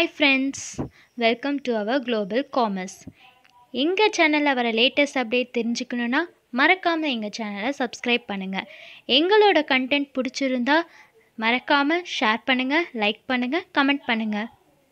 Hi friends welcome to our global commerce எங்கள் சேனலில் வர லேட்டஸ்ட் அப்டேட் தெரிஞ்சுக்கணுன்னா மறக்காமல் எங்கள் சேனலை சப்ஸ்கிரைப் பண்ணுங்கள் எங்களோட கண்டென்ட் பிடிச்சிருந்தா மறக்காமல் ஷேர் பண்ணுங்கள் லைக் பண்ணுங்கள் கமெண்ட் பண்ணுங்கள்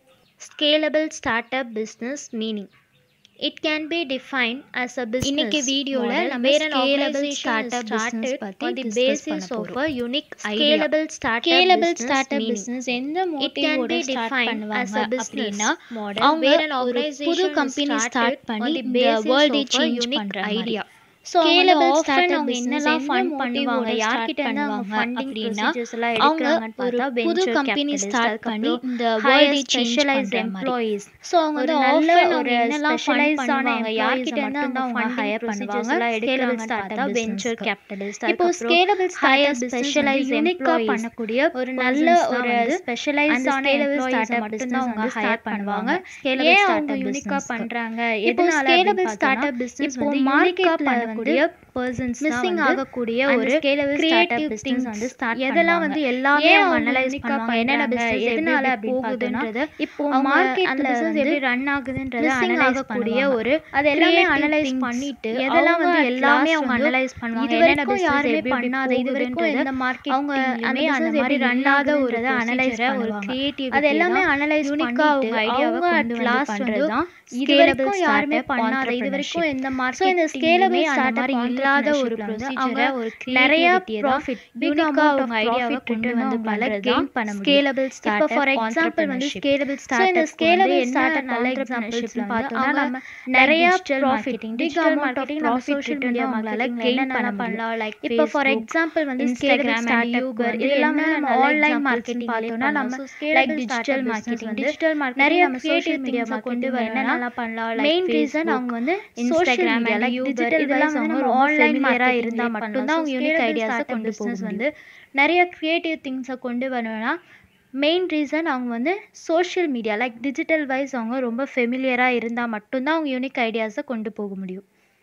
scalable start up business meaning it can be define as a business இன்னைக்கு வீடியோவில் நம்ம where an scalable organization start up started business பற்றி on the டிஸ்கஸ் basis பண்ண of போகிறோம் a unique idea. Scalable start Scalable scalable start up meaning. Business எந்த It can மோட்டிவோட be start defined as பண்ணுவாங்க a business அப்படின்னா model அவங்க where an ஒரு புது organization கம்பெனி started ஸ்டார்ட் on பண்ணி the இந்த basis வேர்ல்டே of a சேஞ்ச் unique பண்ற idea. மாதிரி ஸோ Scalable ஆஃபன் startup அவங்க business என்னெல்லாம் எந்த ஃபண்ட் motive பண்ணுவாங்க ஓட யார்கிட்ட start இருந்து அவங்க பண்ணுவாங்க ஃபண்டிங் அப்படின்னா, procedures எல்லாம் அவங்க எடுக்கிறாங்கன்னு ஒரு பார்த்தா புது venture company capitalist, start பண்ணி அதுக்கப்புறம் இந்த hire world change specialized பண்ற மாதிரி. employees. ஸோ அவங்க ஒரு வந்து நல்ல often ஒரு அவங்க என்னெல்லாம் fund specialized ஆன பண்ணுவாங்க employees யார்கிட்ட இருந்து மட்டும் அவங்க தான் hire hire பண்ணுவாங்க பண்ணுவாங்க. எல்லாம் Scalable எடுக்கிறாங்கன்னு startup பார்த்தா venture business-க்கு. capitalist இப்போ அதுக்கப்புறம் scalable hire start specialized specialise யூனிக்காக employees. பண்ணக்கூடிய ஒரு ஒரு நல்ல நல்ல ஒரு ஒரு specialized ஸ்பெஷலைஸான ஆன எம்ப்ளாயிஸ் employees மட்டும் தான் அவங்க business வந்து ஹையர் start பண்ணுவாங்க பண்ணுவாங்க. Scalable ஏன் startup அவங்க யூனிக்காக business-க்கு. பண்ணுறாங்க இப்போ எதனால scalable அப்படின்னு startup பார்த்தோம்னா, business இப்போ வந்து மார்க்கெட்ல unique-ஆ பண்ணக்கூடிய பர்சன்ஸ் missing மிஸ்ஸிங் ஆகக்கூடிய அந்த ஒரு scalable startup creative business things வந்து start எதெல்லாம் பண்ணுவாங்க. வந்து எல்லாமே ஏன் அவங்க அவங்க அனலைஸ் unique-ஆ பண்ணுவாங்க என்னென்ன பண்றாங்க, பிசினஸ் எப்படி எதனால எப்படி அப்படி போகுதுன்றது இப்போ அவங்க மார்க்கெட்ல அந்த பிசினஸ் வந்து எப்படி ரன் ஆகுதுன்றத missing அனலைஸ் ஆகக்கூடிய கூடிய ஒரு அது எல்லாமே அனலைஸ் பண்ணிட்டு எதெல்லாம் வந்து எல்லாமே அவங்க அனலைஸ் பண்ணுவாங்க இது என்னென்ன வரைக்கும் பிசினஸ் யாருமே எப்படி பண்ணாத இது வரைக்கும் இந்த எந்த marketing அவங்க அந்த லயுமே அந்த பிசினஸ் மாதிரி எப்படி run ரன் ஆகாத ஒரு ஆகுதுன்றத அனலைஸ் analyze ஒரு பண்ணுவாங்க. கிரியேட்டிவ் அது எல்லாமே அனலைஸ் unique-ஆ பண்ணிட்டு அவங்க idea-வ அவங்க கொண்டு at வந்து last வந்து பண்றது தான் இது வரைக்கும் scalable யாருமே startup பண்ணாத இது வரைக்கும் entrepreneurship. எந்த So, இந்த மார்க்கெட்டிங்லயுமே scalable அந்த startup மாதிரி இல்லாத ஒரு entrepreneurship-ல வந்து ப்ரொசீஜரை அவங்க ஒரு நிறைய creativity-ய தான் profit, big big amount amount of of ஐடியாவை profit கொண்டு வந்து வந்து அவங்களால பண்றது gain தான் பண்ண முடியும். ஸ்கேலபிள் இப்போ ஸ்டார்ட் for example வந்து scalable ஸோ இந்த startup ஸ்கேலபிள் வந்து ஸ்டார்ட் என்ன நல்ல entrepreneurship எக்ஸாம்பிள்ஸ் வந்து பார்த்தோம்னா அவங்க நம்ம நிறைய நிறைய digital profit marketing, big digital amount of marketing நம்ம ப்ராஃபிட் social ரிட்டர்ன் media அவங்களால marketing கெயின் என்னென்ன பண்ண பண்ணலாம், முடியும் like இப்போ ஃபார் Facebook, எக்ஸாம்பிள் வந்து Instagram scalable and start Uber, இது இது எல்லாமே எல்லாமே நம்ம நல்ல ஆன்லைன் examples மார்க்கெட்டிங் பார்த்தோம்னா பார்த்தோம்னா நம்ம நம்ம like digital marketing digital marketing நிறைய நம்ம கிரியேட்டிவ் social media திங்ஸை கொண்டு marketing வரணும்னா என்னென்னலாம் பண்ணலாம், like மெயின் ரீசன் Facebook, அவங்க வந்து Instagram Instagram and like Uber, digital இதெல்லாம் இதெல்லாம் வந்து வந்து நம்ம நம்ம online ஆன்லைன் marketing மார்க்கெட்டிங் இருந்தால் பண்ணலாம். மட்டும்தான் So, அவங்க யூனிக் scalable ஐடியாஸை startup கொண்டு போக business வந்து நிறைய கிரியேட்டிவ் திங்ஸை கொண்டு வரணும்னா மெயின் ரீசன் அவங்க வந்து social media like digital wise அவங்க ரொம்ப ஃபெமிலியராக இருந்தால் மட்டும்தான் அவங்க யூனிக் ஐடியாஸை கொண்டு போக முடியும்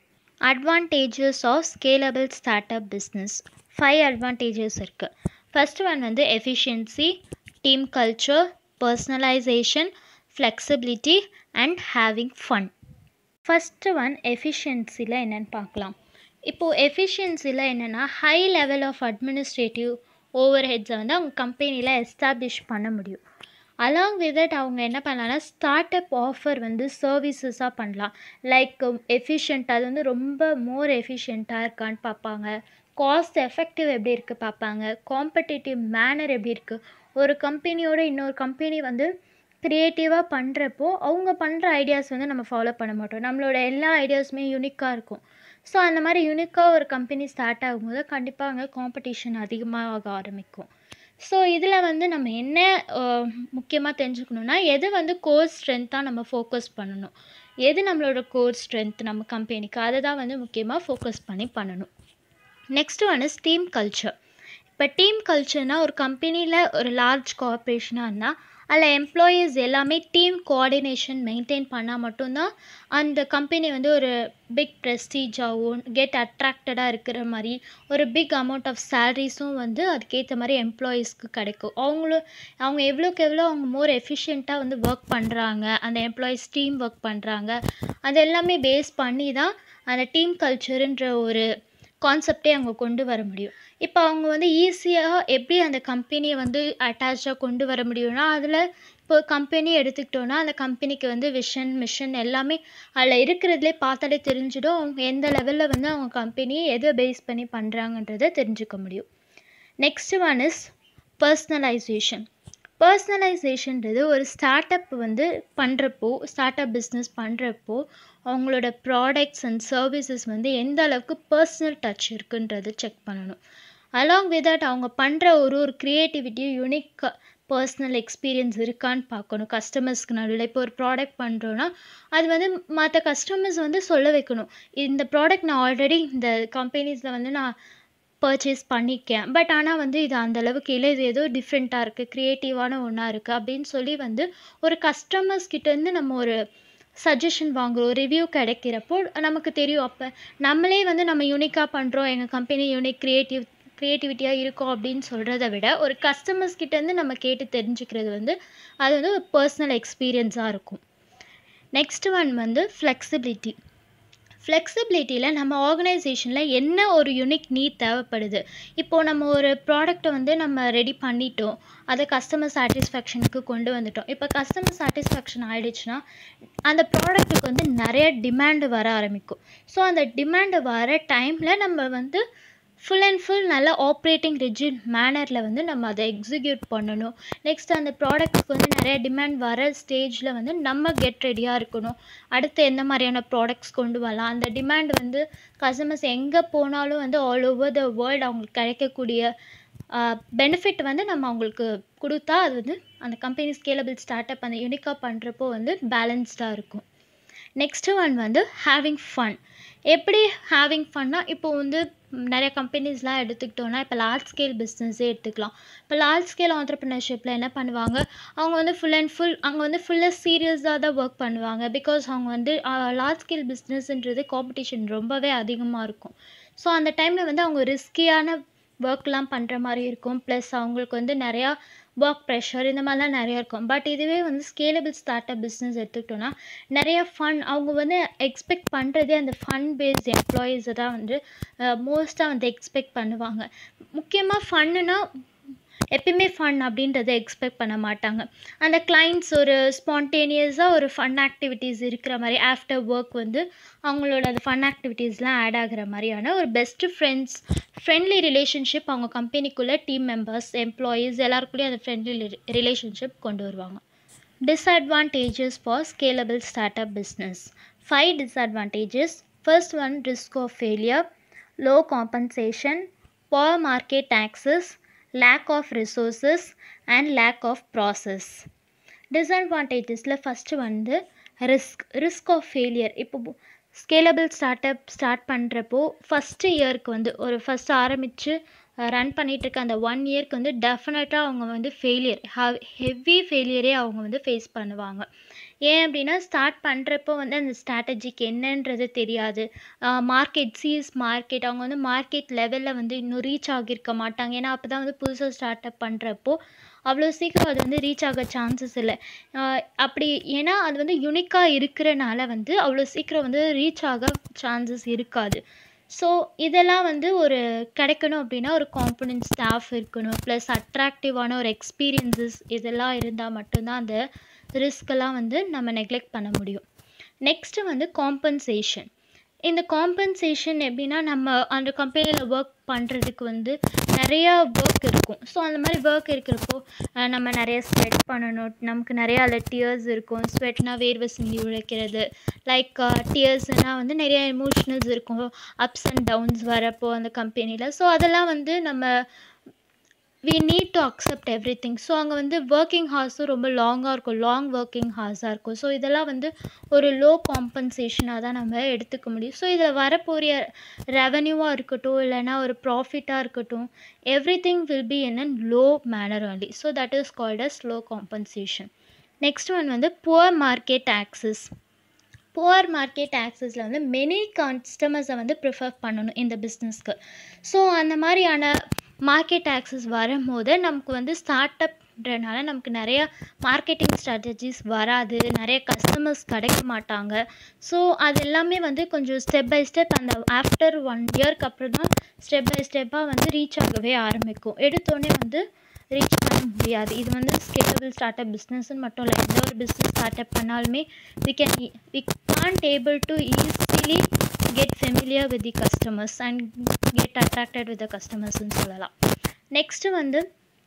advantages of scalable start up business five advantages இருக்குது ஃபர்ஸ்ட் ஒன் வந்து efficiency team culture personalisation flexibility and having fun first one எஃபிஷியன்சியில் என்னென்னு பார்க்கலாம் இப்போது எஃபிஷியன்சியில் என்னென்னா high level of administrative over ஹெட்ஸை வந்து அவங்க கம்பெனியில் எஸ்டாப்ளிஷ் பண்ண முடியும் அலாங் வித் தட் அவங்க என்ன பண்ணலாம்னா ஸ்டார்ட் அப் ஆஃபர் வந்து சர்வீசஸாக பண்ணலாம் லைக் எஃபிஷியன்ட் அது வந்து ரொம்ப மோர் எஃபிஷியண்ட்டாக இருக்கான்னு பார்ப்பாங்க காஸ்ட் எஃபெக்டிவ் எப்படி இருக்குது பார்ப்பாங்க காம்படிட்டிவ் மேனர் எப்படி இருக்குது ஒரு கம்பெனியோட இன்னொரு கம்பெனி வந்து க்ரியேட்டிவாக பண்ணுறப்போ அவங்க பண்ணுற ஐடியாஸ் வந்து நம்ம ஃபாலோ பண்ண மாட்டோம் நம்மளோட எல்லா ஐடியாஸுமே யூனிக்காக இருக்கும் ஸோ அந்த மாதிரி யூனிக்காக ஒரு கம்பெனி ஸ்டார்ட் ஆகும்போது கண்டிப்பாக அங்கே காம்படிஷன் அதிகமாக ஆரம்பிக்கும் ஸோ இதில் வந்து நம்ம என்ன முக்கியமாக தெரிஞ்சுக்கணுன்னா எது வந்து கோர் ஸ்ட்ரென்த்தாக நம்ம ஃபோக்கஸ் பண்ணணும் எது நம்மளோட கோர் ஸ்ட்ரென்த் நம்ம கம்பெனிக்கு அதை தான் வந்து முக்கியமாக ஃபோக்கஸ் பண்ணி பண்ணணும் next one is team culture இப்போ டீம் கல்ச்சர்னால் ஒரு கம்பெனியில் ஒரு லார்ஜ் கார்பரேஷனாக இருந்தால் அதில் எம்ப்ளாயீஸ் எல்லாமே டீம் கோஆர்டினேஷன் மெயின்டைன் பண்ணால் மட்டும்தான் அந்த கம்பெனி வந்து ஒரு பிக் ப்ரெஸ்டீஜாகவும் கெட் அட்ராக்டடாக இருக்கிற மாதிரி ஒரு பிக் அமௌண்ட் ஆஃப் சேலரிஸும் வந்து அதுக்கேற்ற மாதிரி எம்ப்ளாயீஸ்க்கு கிடைக்கும் அவங்களும் அவங்க எவ்வளோக்கு எவ்வளோ அவங்க மோர் எஃபிஷியண்ட்டாக வந்து ஒர்க் பண்ணுறாங்க அந்த எம்ப்ளாயீஸ் டீம் ஒர்க் பண்ணுறாங்க அது எல்லாமே பேஸ் பண்ணி தான் அந்த டீம் கல்ச்சருன்ற ஒரு கான்செப்டே அவங்க கொண்டு வர முடியும் இப்போ அவங்க வந்து ஈஸியாக எப்படி அந்த கம்பெனியை வந்து அட்டாச்சாக கொண்டு வர முடியும்னா அதில் இப்போ கம்பெனி எடுத்துக்கிட்டோன்னா அந்த கம்பெனிக்கு வந்து விஷன் மிஷன் எல்லாமே அதில் இருக்கிறதுலே பார்த்தாலே தெரிஞ்சிடும் அவங்க எந்த லெவலில் வந்து அவங்க கம்பெனியை எதை பேஸ் பண்ணி பண்ணுறாங்கன்றதை தெரிஞ்சுக்க முடியும் நெக்ஸ்ட் ஒன் இஸ் பர்சனலைசேஷன் பர்சனலைசேஷன்றது ஒரு ஸ்டார்ட் அப் வந்து பண்ணுறப்போ ஸ்டார்ட் அப் பிஸ்னஸ் பண்ணுறப்போ அவங்களோட ப்ராடக்ட்ஸ் அண்ட் சர்வீசஸ் வந்து எந்த அளவுக்கு பர்சனல் டச் இருக்குன்றதை செக் பண்ணணும் அலாங் வித் தட் அவங்க பண்ணுற ஒரு ஒரு க்ரியேட்டிவிட்டியும் யூனிக் பர்சனல் எக்ஸ்பீரியன்ஸ் இருக்கான்னு பார்க்கணும் கஸ்டமர்ஸ்க்கு நடுவில் இப்போ ஒரு ப்ராடக்ட் பண்ணுறோன்னா அது வந்து மற்ற கஸ்டமர்ஸ் வந்து சொல்ல வைக்கணும் இந்த ப்ராடக்ட் நான் ஆல்ரெடி இந்த கம்பெனிஸில் வந்து நான் பர்ச்சேஸ் பண்ணியிருக்கேன் பட் ஆனால் வந்து இது அந்த அளவுக்கு இல்லை இது ஏதோ டிஃப்ரெண்ட்டாக இருக்குது க்ரியேட்டிவான ஒன்றா இருக்குது அப்படின்னு சொல்லி வந்து ஒரு கஸ்டமர்ஸ் கிட்டேருந்து நம்ம ஒரு சஜஷன் வாங்குகிறோம் ரிவ்யூ கிடைக்கிறப்போ நமக்கு தெரியும் அப்போ நம்மளே வந்து நம்ம யூனிக்காக பண்ணுறோம் எங்கள் கம்பெனி யூனிக் க்ரியேட்டிவ் க்ரியேட்டிவிட்டியாக இருக்கும் அப்படின்னு சொல்கிறத விட ஒரு கஸ்டமர்ஸ் கிட்டேருந்து நம்ம கேட்டு தெரிஞ்சுக்கிறது வந்து அது வந்து ஒரு பர்சனல் எக்ஸ்பீரியன்ஸாக இருக்கும் நெக்ஸ்ட் ஒன் வந்து ஃப்ளெக்சிபிலிட்டி ஃப்ளெக்சிபிலிட்டியில் நம்ம ஆர்கனைசேஷனில் என்ன ஒரு யூனிக் நீட் தேவைப்படுது இப்போது நம்ம ஒரு ப்ராடக்ட்டை வந்து நம்ம ரெடி பண்ணிட்டோம் அதை கஸ்டமர் சாட்டிஸ்ஃபேக்ஷனுக்கு கொண்டு வந்துட்டோம் இப்போ கஸ்டமர் சாட்டிஸ்ஃபேக்ஷன் ஆகிடுச்சுன்னா அந்த ப்ராடக்ட்டுக்கு வந்து நிறைய டிமாண்டு வர ஆரம்பிக்கும் ஸோ அந்த டிமாண்டு வர டைமில் நம்ம வந்து ஃபுல் அண்ட் ஃபுல் நல்ல ஆப்ரேட்டிங் ரிஜிட் மேனரில் வந்து நம்ம அதை எக்ஸிக்யூட் பண்ணணும் நெக்ஸ்ட் அந்த ப்ராடக்ட்டுக்கு வந்து நிறைய டிமாண்ட் வர ஸ்டேஜில் வந்து நம்ம கெட் ரெடியாக இருக்கணும் அடுத்து எந்த மாதிரியான ப்ராடக்ட்ஸ் கொண்டு வரலாம் அந்த டிமாண்ட் வந்து கஸ்டமர்ஸ் எங்கே போனாலும் வந்து ஆல் ஓவர் த வேர்ல்டு அவங்களுக்கு கிடைக்கக்கூடிய பெனிஃபிட் வந்து நம்ம அவங்களுக்கு கொடுத்தா அது வந்து அந்த கம்பெனி ஸ்கேலபிள் ஸ்டார்ட் அப் அந்த யூனிக்காக பண்ணுறப்போ வந்து பேலன்ஸ்டாக இருக்கும் நெக்ஸ்ட்டு ஒன் வந்து ஹேவிங் ஃபன் எப்படி ஹேவிங் ஃபன்னா இப்போ வந்து நிறைய கம்பெனிஸ்லாம் எடுத்துக்கிட்டோன்னா இப்போ லார்ஜ் ஸ்கேல் பிஸ்னஸே எடுத்துக்கலாம் இப்போ லார்ஜ் ஸ்கேல் ஆண்டர்ப்ரினர்ஷிப்பில் என்ன பண்ணுவாங்க அவங்க வந்து ஃபுல் அண்ட் ஃபுல் அங்கே வந்து ஃபுல்லாக சீரியஸாக தான் ஒர்க் பண்ணுவாங்க பிகாஸ் அவங்க வந்து லார்ஜ் ஸ்கேல் பிஸ்னஸ்ன்றது காம்படிஷன் ரொம்பவே அதிகமாக இருக்கும் ஸோ அந்த டைமில் வந்து அவங்க ரிஸ்கியான ஒர்க்லாம் பண்ணுற மாதிரி இருக்கும் ப்ளஸ் அவங்களுக்கு வந்து நிறையா ஒர்க் ப்ரெஷர் இந்த மாதிரிலாம் நிறையா இருக்கும் பட் இதுவே வந்து ஸ்கேலபிள் ஸ்டார்ட் அப் பிஸ்னஸ் எடுத்துக்கிட்டோன்னா நிறைய ஃபன் அவங்க வந்து எக்ஸ்பெக்ட் பண்ணுறதே அந்த ஃபன் பேஸ்ட் எம்ப்ளாயீஸை தான் வந்து மோஸ்ட்டாக வந்து எக்ஸ்பெக்ட் பண்ணுவாங்க முக்கியமாக ஃபன்னுனா எப்பயுமே ஃபன் அப்படின்றத எக்ஸ்பெக்ட் பண்ண மாட்டாங்க அந்த கிளைண்ட்ஸ் ஒரு ஸ்பான்டேனியஸாக ஒரு ஃபன் ஆக்டிவிட்டீஸ் இருக்கிற மாதிரி ஆஃப்டர் ஒர்க் வந்து அவங்களோட அந்த ஃபன் ஆக்டிவிட்டீஸ்லாம் ஆட் ஆகிற மாதிரியான ஒரு பெஸ்ட்டு ஃப்ரெண்ட்ஸ் ஃப்ரெண்ட்லி ரிலேஷன்ஷிப் அவங்க கம்பெனிக்குள்ளே டீம் மெம்பர்ஸ் எம்ப்ளாயீஸ் எல்லாருக்குள்ளேயும் அந்த ஃப்ரெண்ட்லி ரிலேஷன்ஷிப் கொண்டு வருவாங்க disadvantages for scalable start up business five disadvantages first one risk of failure low compensation poor market access lack of resources and lack of process டிஸ்அட்வான்டேஜஸில் first வந்து risk risk of failure இப்போ scalable start up start பண்ணுறப்போ first இயருக்கு வந்து ஒரு first ஆரம்பித்து run பண்ணிகிட்டு இருக்க அந்த ஒன் இயர்க்கு வந்து டெஃபினட்டாக அவங்க வந்து ஃபெயிலியர் ஹெவி ஃபெயிலியரே அவங்க வந்து ஃபேஸ் பண்ணுவாங்க ஏன் அப்படின்னா ஸ்டார்ட் பண்ணுறப்போ வந்து அந்த ஸ்ட்ராட்டஜிக்கு என்னன்றது தெரியாது மார்க்கெட் சீஸ் மார்க்கெட் அவங்க வந்து மார்க்கெட் லெவலில் வந்து இன்னும் ரீச் ஆகியிருக்க மாட்டாங்க ஏன்னா அப்போ தான் வந்து புதுசாக ஸ்டார்ட் அப் பண்ணுறப்போ அவ்வளோ சீக்கிரம் அது வந்து ரீச் ஆக சான்சஸ் இல்லை அப்படி ஏன்னா அது வந்து யுனிக்காக இருக்கிறனால வந்து அவ்வளோ சீக்கிரம் வந்து ரீச் ஆக சான்சஸ் இருக்காது ஸோ இதெல்லாம் வந்து ஒரு கிடைக்கணும் அப்படின்னா ஒரு காம்பனன்ட் ஸ்டாஃப் இருக்கணும் ப்ளஸ் அட்ராக்டிவான ஒரு எக்ஸ்பீரியன்ஸஸ் இதெல்லாம் இருந்தால் மட்டும்தான் அந்த ரிஸ்க்கெல்லாம் வந்து நம்ம நெக்லெக்ட் பண்ண முடியும் நெக்ஸ்ட்டு வந்து காம்பன்சேஷன் இந்த காம்பன்சேஷன் எப்படின்னா நம்ம அந்த கம்பெனியில் ஒர்க் பண்ணுறதுக்கு வந்து நிறையா ஒர்க் இருக்கும் ஸோ அந்த மாதிரி ஒர்க் இருக்கிறப்போ நம்ம நிறைய ஸ்வெட் பண்ணணும் நமக்கு நிறையா அதில் டியர்ஸ் இருக்கும் ஸ்வெட்னா வேர்வை சிந்தி உழைக்கிறது லைக் டியர்ஸ்னால் வந்து நிறைய எமோஷ்னல்ஸ் இருக்கும் அப்ஸ் அண்ட் டவுன்ஸ் வரப்போ அந்த கம்பெனியில் ஸோ அதெல்லாம் வந்து நம்ம we need to accept everything so அங்கே வந்து ஒர்க்கிங் ஹார்ஸும் ரொம்ப லாங்காக இருக்கும் லாங் ஒர்க்கிங் ஹார்ஸாக இருக்கும் ஸோ இதெல்லாம் வந்து ஒரு லோ காம்பன்சேஷனாக தான் நம்ம எடுத்துக்க முடியும் ஸோ இதில் வரப்போகிற ரெவன்யூவாக இருக்கட்டும் இல்லைனா ஒரு ப்ராஃபிட்டாக இருக்கட்டும் everything will be in an low manner only so that is called as low compensation next one வந்து poor market access poor market ஆக்சஸில் வந்து மெனி கஸ்டமர்ஸை வந்து ப்ரிஃபர் பண்ணணும் இந்த பிஸ்னஸ்க்கு ஸோ அந்த மாதிரியான மார்க்கெட் ஆக்சஸ் வரும்போது நமக்கு வந்து ஸ்டார்ட் அப்ன்றனால நமக்கு நிறையா மார்க்கெட்டிங் ஸ்ட்ராட்டஜிஸ் வராது நிறைய கஸ்டமர்ஸ் கிடைக்க மாட்டாங்க ஸோ அது எல்லாமே வந்து கொஞ்சம் ஸ்டெப் பை ஸ்டெப் அந்த ஆஃப்டர் ஒன் இயர்க்கு அப்புறம் தான் ஸ்டெப் பை ஸ்டெப்பாக வந்து ரீச் ஆகவே ஆரம்பிக்கும் எடுத்தோடனே வந்து ரீச் பண்ண முடியாது இது வந்து ஸ்கேலபிள் ஸ்டார்ட் அப் பிஸ்னஸ்ன்னு மட்டும் இல்லை எந்த ஒரு பிஸ்னஸ் ஸ்டார்ட் அப் பண்ணாலுமே we can we can't able to easily get familiar with the customers and get attracted with the கஸ்டமர்ஸ்னு சொல்லலாம் நெக்ஸ்ட்டு வந்து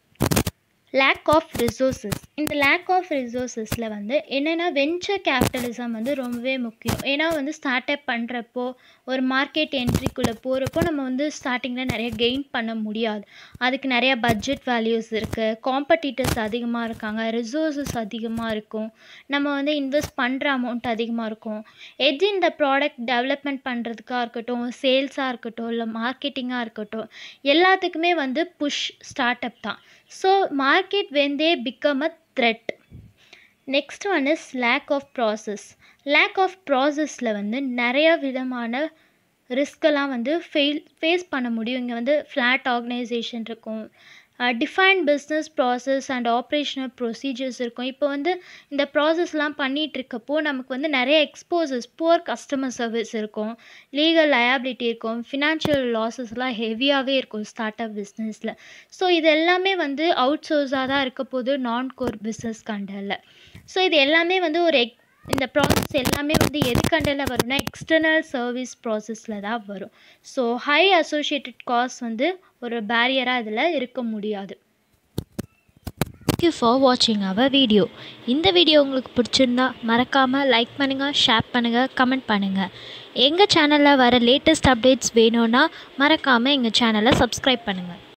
லேக் ஆஃப் ரிசோர்ஸஸ் இந்த லேக் ஆஃப் ரிசோர்ஸஸில் வந்து என்னென்னா வெஞ்சர் கேபிட்டலிசம் வந்து ரொம்பவே முக்கியம் ஏன்னா வந்து ஸ்டார்ட் அப் பண்ணுறப்போ ஒரு மார்க்கெட் என்ட்ரிக்குள்ளே போகிறப்போ நம்ம வந்து ஸ்டார்டிங்கில் நிறைய கெயின் பண்ண முடியாது அதுக்கு நிறைய பட்ஜெட் வேல்யூஸ் இருக்குது காம்படிட்டர்ஸ் அதிகமாக இருக்காங்க ரிசோர்ஸஸ் அதிகமாக இருக்கும் நம்ம வந்து இன்வெஸ்ட் பண்ணுற அமௌண்ட் அதிகமாக இருக்கும் எது இந்த ப்ராடக்ட் டெவலப்மெண்ட் பண்ணுறதுக்காக இருக்கட்டும் சேல்ஸாக இருக்கட்டும் இல்லை மார்க்கெட்டிங்காக இருக்கட்டும் எல்லாத்துக்குமே வந்து புஷ் ஸ்டார்ட் அப் தான் so market when they become a threat next one is lack of process lack of ப்ராசஸில் வந்து நிறைய விதமான ரிஸ்க்கெல்லாம் வந்து ஃபெயில் ஃபேஸ் பண்ண முடியும் இங்கே வந்து ஃப்ளாட் ஆர்கனைசேஷன் இருக்கும் defined business process and operational procedures இருக்கும் இப்போ வந்து இந்த ப்ராசஸ்லாம் பண்ணிகிட்ருக்கப்போ நமக்கு வந்து நிறைய எக்ஸ்போசஸ் புவர் கஸ்டமர் சர்வீஸ் இருக்கும் லீகல் லயபிலிட்டி இருக்கும் ஃபினான்ஷியல் லாஸஸ்லாம் ஹெவியாகவே இருக்கும் ஸ்டார்ட் அப் பிஸ்னஸில் ஸோ இது எல்லாமே வந்து அவுட் சோர்ஸாக தான் இருக்க போது நான் கோர் பிஸ்னஸ் கண்டரில் ஸோ இது எல்லாமே வந்து ஒரு எக் இந்த ப்ராசஸ் எல்லாமே வந்து எது கண்டரில் வரும்னா எக்ஸ்டர்னல் சர்வீஸ் ப்ராசஸில் தான் வரும் ஸோ ஹை அசோசியேட்டட் காஸ்ட் வந்து ஒரு பேரியராக இதில் இருக்க முடியாது தேங்க்யூ ஃபார் வாட்சிங் அவர் வீடியோ இந்த வீடியோ உங்களுக்கு பிடிச்சிருந்தா மறக்காமல் லைக் பண்ணுங்கள் ஷேர் பண்ணுங்கள் கமெண்ட் பண்ணுங்கள் எங்கள் சேனலில் வர லேட்டஸ்ட் அப்டேட்ஸ் வேணும்னா மறக்காமல் எங்கள் சேனலை சப்ஸ்கிரைப் பண்ணுங்கள்